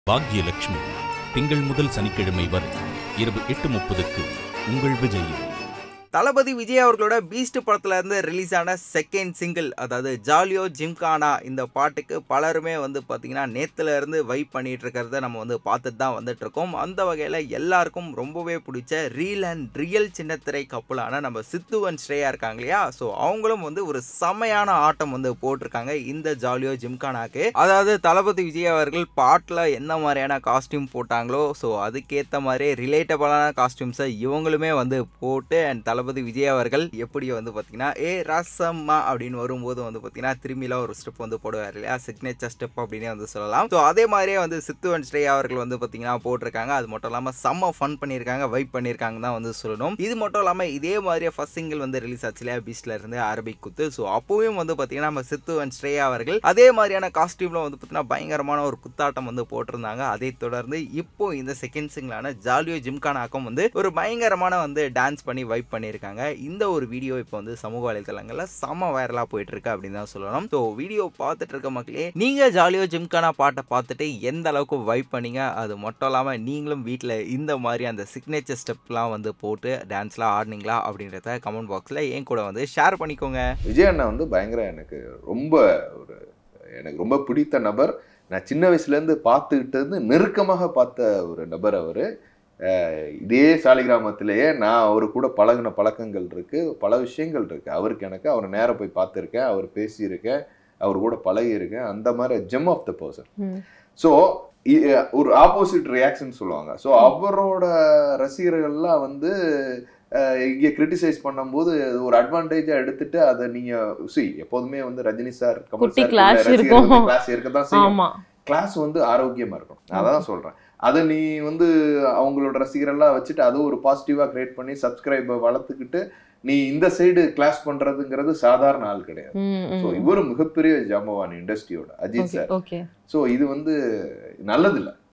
பாக்யலட்சுமி திங்கள் முதல் சனிக்கிழமை வரை இரவு எட்டு முப்பதுக்கு உங்கள் விஜயில் தளபதி விஜய் அவர்களோட பீஸ்ட் படத்துல இருந்து ரிலீஸ் ஆன செகண்ட் சிங்கிள் அதாவது ஜாலியோ ஜிம்கானா இந்த பாட்டுக்கு பலருமே வந்து பார்த்தீங்கன்னா நேத்துல இருந்து வைப் பண்ணிட்டு இருக்கிறத நம்ம வந்து பார்த்துட்டு தான் வந்துட்டு இருக்கோம் அந்த வகையில் எல்லாருக்கும் ரொம்பவே பிடிச்ச ரீல் அண்ட் ரியல் சின்னத்திரை கப்பலான நம்ம சித்து அண்ட் ஸ்ரேயா இருக்காங்க இல்லையா ஸோ அவங்களும் வந்து ஒரு செமையான ஆட்டம் வந்து போட்டிருக்காங்க இந்த ஜாலியோ ஜிம்கானாக்கு அதாவது தளபதி விஜய் அவர்கள் பாட்டில் என்ன மாதிரியான காஸ்டியூம் போட்டாங்களோ ஸோ அதுக்கேற்ற மாதிரி ரிலேட்டபிளான காஸ்டியூம்ஸை இவங்களுமே வந்து போட்டு அண்ட் தளபதி விஜய் அவர்கள் எப்படி வந்து பார்த்தீங்கன்னா ஏ ரசம்மா அப்படின்னு வரும்போது வந்து பார்த்தீங்கன்னா திரும்பிலாம் ஒரு ஸ்டெப் வந்து போடுவார் இல்லையா சிக்னேச்சர் ஸ்டெப் அப்படின்னே வந்து சொல்லலாம் ஸோ அதே மாதிரியே வந்து சித்து அண்ட் ஸ்ரேயா அவர்கள் வந்து பார்த்தீங்கன்னா போட்டிருக்காங்க அது மட்டும் இல்லாமல் செம்ம ஃபன் பண்ணியிருக்காங்க வைப் பண்ணியிருக்காங்க தான் வந்து சொல்லணும் இது மட்டும் இல்லாமல் இதே மாதிரியே ஃபர்ஸ்ட் சிங்கிள் வந்து ரிலீஸ் ஆச்சு இல்லையா பீச்ல இருந்து அரபிக் குத்து ஸோ அப்போவும் வந்து பார்த்தீங்கன்னா நம்ம சித்து அண்ட் ஸ்ரேயா அவர்கள் அதே மாதிரியான காஸ்டியூம்ல வந்து பார்த்தீங்கன்னா பயங்கரமான ஒரு குத்தாட்டம் வந்து போட்டிருந்தாங்க அதை தொடர்ந்து இப்போ இந்த செகண்ட் சிங்கிளான ஜாலியோ ஜிம்கானாக்கும் வந்து ஒரு பயங்கரமான வந்து டான்ஸ் பண்ணி வைப் பண்ணியிருக்காங்க இந்த ஒரு வீடியோ இப்போ வந்து சமூக வலைதளங்களில் செம வைரலாக போயிட்டு இருக்கு அப்படின்னு தான் சொல்லணும் ஸோ வீடியோ பார்த்துட்டு இருக்க மக்களே நீங்கள் ஜாலியோ ஜிம்கானா பாட்டை பார்த்துட்டு எந்த அளவுக்கு வைப் பண்ணீங்க அது மட்டும் இல்லாமல் நீங்களும் வீட்டில் இந்த மாதிரி அந்த சிக்னேச்சர் ஸ்டெப்லாம் வந்து போட்டு டான்ஸ்லாம் ஆடினீங்களா அப்படின்றத கமெண்ட் பாக்ஸில் என் கூட வந்து ஷேர் பண்ணிக்கோங்க விஜய் அண்ணா வந்து பயங்கர எனக்கு ரொம்ப ஒரு எனக்கு ரொம்ப பிடித்த நபர் நான் சின்ன வயசுலேருந்து பார்த்துக்கிட்டு இருந்து நெருக்கமாக பார்த்த ஒரு நபர் அவர் இதே சாலிகிராமத்திலேயே நான் அவர் கூட பழகின பழக்கங்கள் இருக்கு பல விஷயங்கள் இருக்கு அவருக்கு எனக்கு அவர் நேரம் போய் பார்த்துருக்கேன் அவர் பேசியிருக்கேன் அவர் கூட பழகியிருக்கேன் அந்த மாதிரி gem of the person hmm. So ஒரு ஆப்போசிட் ரியாக்ஷன் சொல்லுவாங்க ஸோ அவரோட ரசிகர்கள்லாம் வந்து அஹ், இங்க கிரிட்டிசைஸ் பண்ணும்போது அது ஒரு அட்வான்டேஜா எடுத்துட்டு அதை நீங்க சி எப்போதுமே வந்து ரஜினி சார் கமல் குட்டி சார் clash இருக்கும். கிளாஸ் இருக்கதான் செய்யும் ஆமா கிளாஸ் வந்து ஆரோக்கியமா இருக்கும் நான் அதான் சொல்றேன் அதை நீ வந்து அவங்களோட ரசிகரெல்லாம் வச்சுட்டு அதை ஒரு பாசிட்டிவா கிரியேட் பண்ணி சப்ஸ்கிரைபை வளர்த்துக்கிட்டு நீ இந்த சைடு கிளாஸ் பண்றதுங்கிறது சாதாரண ஆள் கிடையாது ம், ம். ஸோ இவரு மிகப்பெரிய ஜாம்பவான் இண்டஸ்ட்ரியோட Ajith okay sir okay so இது வந்து நல்லதில்ல